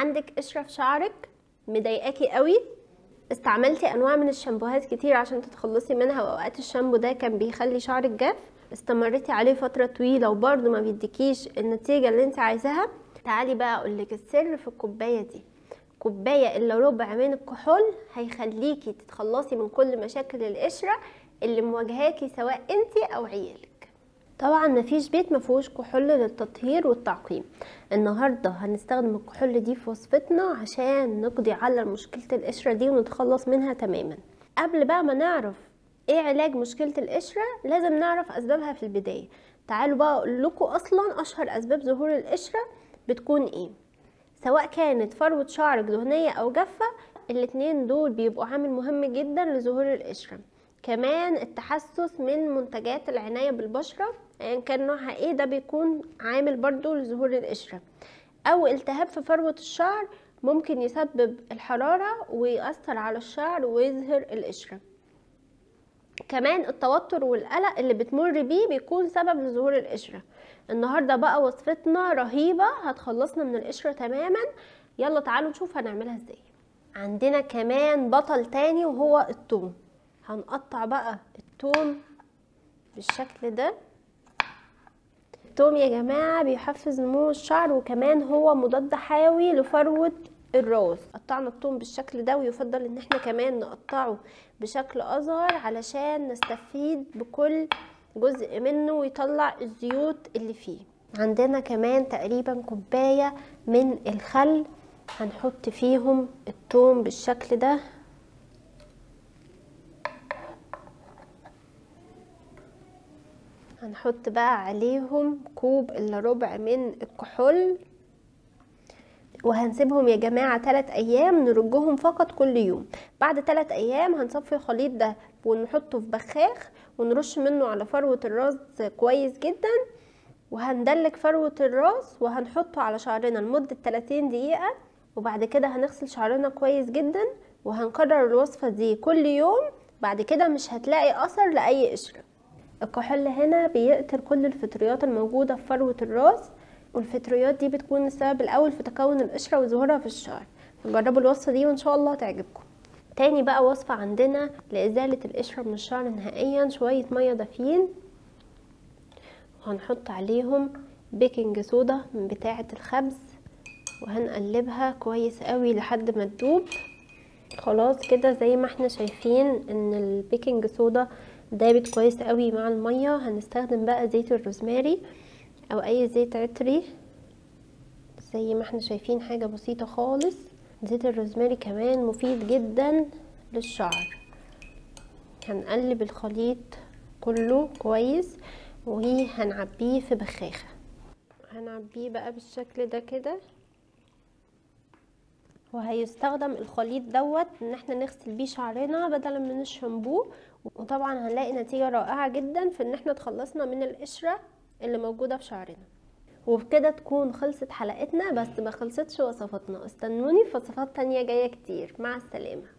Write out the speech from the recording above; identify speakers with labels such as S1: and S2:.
S1: عندك قشره في شعرك مضايقاكي قوي استعملتي انواع من الشامبوهات كتير عشان تتخلصي منها واوقات الشامبو ده كان بيخلي شعرك جاف استمريتي عليه فتره طويله وبرده ما بيديكيش النتيجه اللي انت عايزاها تعالي بقى اقولك السر في الكوبايه دي كوبايه الا ربع من الكحول هيخليكي تتخلصي من كل مشاكل القشره اللي مواجهاكي سواء انت او عيالك طبعا مفيش بيت مفيهوش كحول للتطهير والتعقيم النهارده هنستخدم الكحول دي في وصفتنا عشان نقضي على مشكله القشره دي ونتخلص منها تماما قبل بقى ما نعرف ايه علاج مشكله القشره لازم نعرف اسبابها في البدايه تعالوا بقى اقول لكم اصلا اشهر اسباب ظهور القشره بتكون ايه سواء كانت فروه شعرك دهنيه او جافه الاتنين دول بيبقوا عامل مهم جدا لظهور القشره كمان التحسس من منتجات العناية بالبشرة ايا يعني كان نوعها ايه ده بيكون عامل برضو لظهور القشرة او التهاب في فروة الشعر ممكن يسبب الحرارة ويأثر على الشعر ويظهر القشرة كمان التوتر والقلق اللي بتمر بيه بيكون سبب لظهور القشرة النهاردة بقى وصفتنا رهيبة هتخلصنا من القشرة تماما يلا تعالوا نشوف هنعملها ازاي عندنا كمان بطل تاني وهو الثوم هنقطع بقى الثوم بالشكل ده الثوم يا جماعة بيحفز نمو الشعر وكمان هو مضاد حيوي لفروة الراس قطعنا الثوم بالشكل ده ويفضل ان احنا كمان نقطعه بشكل اصغر علشان نستفيد بكل جزء منه ويطلع الزيوت اللي فيه عندنا كمان تقريبا كوباية من الخل هنحط فيهم الثوم بالشكل ده هنحط بقى عليهم كوب الا ربع من الكحول وهنسيبهم يا جماعة تلات ايام نرجهم فقط كل يوم بعد تلات ايام هنصفي الخليط ده ونحطه في بخاخ ونرش منه على فروة الراس كويس جدا وهندلك فروة الراس وهنحطه على شعرنا لمدة 30 دقيقة وبعد كده هنغسل شعرنا كويس جدا وهنكرر الوصفة دي كل يوم بعد كده مش هتلاقي اثر لاي قشره الكحول هنا بيقتل كل الفطريات الموجودة في فروة الراس والفطريات دي بتكون السبب الأول في تكون القشرة وظهورها في الشعر فجربوا الوصفة دي وإن شاء الله تعجبكم تاني بقى وصفة عندنا لإزالة القشرة من الشعر نهائيا شوية مية دافيين وهنحط عليهم بيكنج صودا من بتاعة الخبز وهنقلبها كويس قوي لحد ما تدوب خلاص كده زي ما احنا شايفين ان البيكنج صودا دابت كويس قوي مع المية هنستخدم بقى زيت الروزماري او اي زيت عطري زي ما احنا شايفين حاجة بسيطة خالص زيت الروزماري كمان مفيد جدا للشعر هنقلب الخليط كله كويس وهنعبيه في بخاخة هنعبيه بقى بالشكل ده كده وهيستخدم الخليط دوت ان احنا نغسل بيه شعرنا بدلا من الشامبو وطبعا هنلاقي نتيجة رائعة جدا في ان احنا تخلصنا من القشرة اللي موجودة في شعرنا وبكده تكون خلصت حلقتنا بس ما خلصتش وصفاتنا استنوني في وصفات تانية جاية كتير مع السلامة